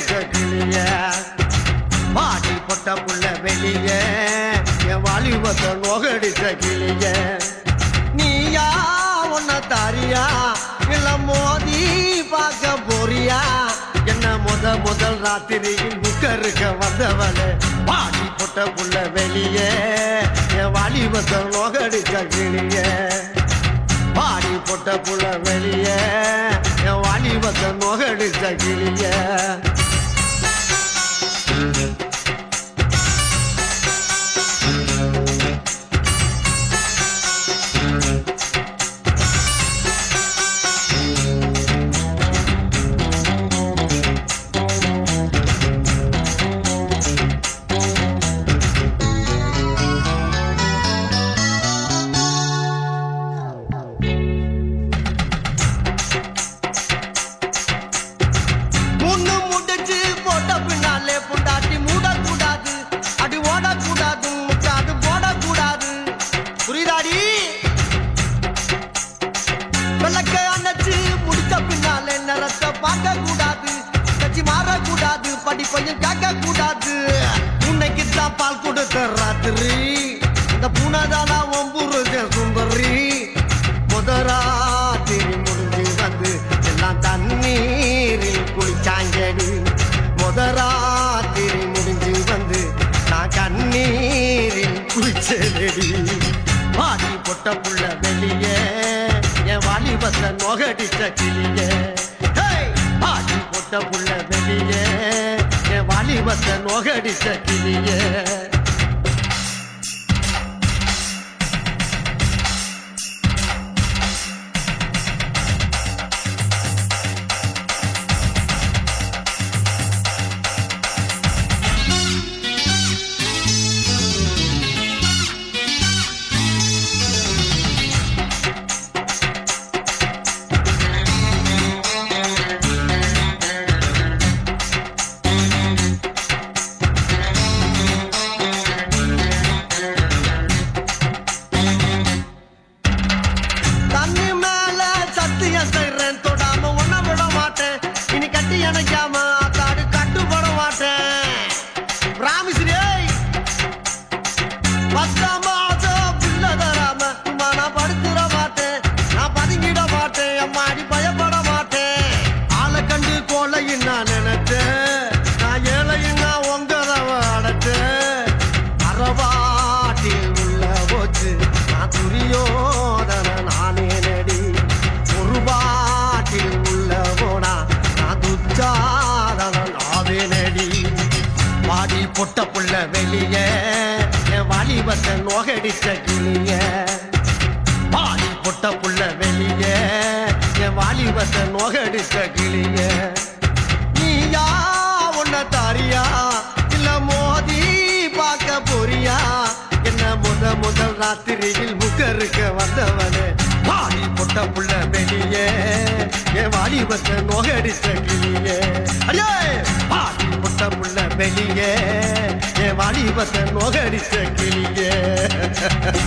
நோகடிச்ச கிளிய பாடி பொட்ட புள்ள வெளிய என் வாலிபத்தை நோகடிச்ச கிளிய நீயா உன்ன தாரியா இல்ல மோதி பார்க்க போறியா என்ன முத முதல் ராத்திரியில் முக்கருக்க வந்தவளே பாடி பொட்ட புள்ள வெளிய என் வாலிபத்தை நோகடிச்ச கிளிய பாடி பொட்ட புள்ள வெளிய என் வாலிபத்தை நோகடிச்ச கிளிய முன்னு முடிச்சு போட்ட பின்னாலே புண்டாட்டி மூடக்கூடாது அடி ஓடக்கூடாது முச்சாது போடக்கூடாது புரியுதாடி விளக்க அணைச்சு முடிச்ச பின்னாலே நிறத்தை பார்க்க கூடாது கட்சி மாறக்கூடாது படிப்பையும் கேட்க கூடாது உன்னைக்கு தான் பால் கொடுத்த ராத்திரி இந்த பூனைதானா ஒம்புருஜ சுந்தரி முதராத்திரி முடிஞ்சு வந்து எல்லாம் தண்ணீரில் குளிச்சாங்கடி முதராத்திரி முடிஞ்சு வந்து நான் கண்ணீரில் குளிச்சேடி பாடி பொட்ட புள்ள வெளியே என் வாலிபத்தை நோகடிச்ச கிளியே ஹேய்! பாடி பொட்ட புள்ள வெளியே என் வாலிபத்தை நோகடிச்ச கிளியே தண்ணி மேல சத்தியம் செய்றேன் தொடாம ஒன்ன விட மாட்டேன் இனி கட்டி அணைக்காம காடு கட்டுப்பட மாட்டேன் ராமிஸ்ரீ பத்தாம ஆசை புள்ள தராம சும்மா நான் படுத்துட மாட்டேன் நான் பதுங்கிட மாட்டேன் அம்மாடி பயப்பட மாட்டேன் ஆளை கண்டு கோலையும் நான் நினைச்சேன் நான் ஏழையும் நான் உங்கதவ அடைச்சேன் அறவாட்டில் உள்ள போச்சு நான் துரியோதன நானே நடி ஒரு பாட்டில் உள்ள போனா நான் துச்சாதன நாவே நடி பாடி பொட்ட புள்ள வெளியே என் வாலிபத்தை நோகடிச்ச கிளிய பாடி பொட்ட புள்ள வெளியே என் வாலிபத்தை நோகடிச்ச கிளிய நீயா உன்ன தாரியா இல்ல மோதி பார்க்க போறியா என்ன முத முதல் ராத்திரியில் முக்கருக்க வந்தவனே பாடி பொட்ட புள்ள வெளியே என் வாலிபத்தை நோகடிச்ச கிளியே அடே பாடி பொட்ட புள்ள வெளியே என் வாலிபத்தை நோகடிச்ச கிளியே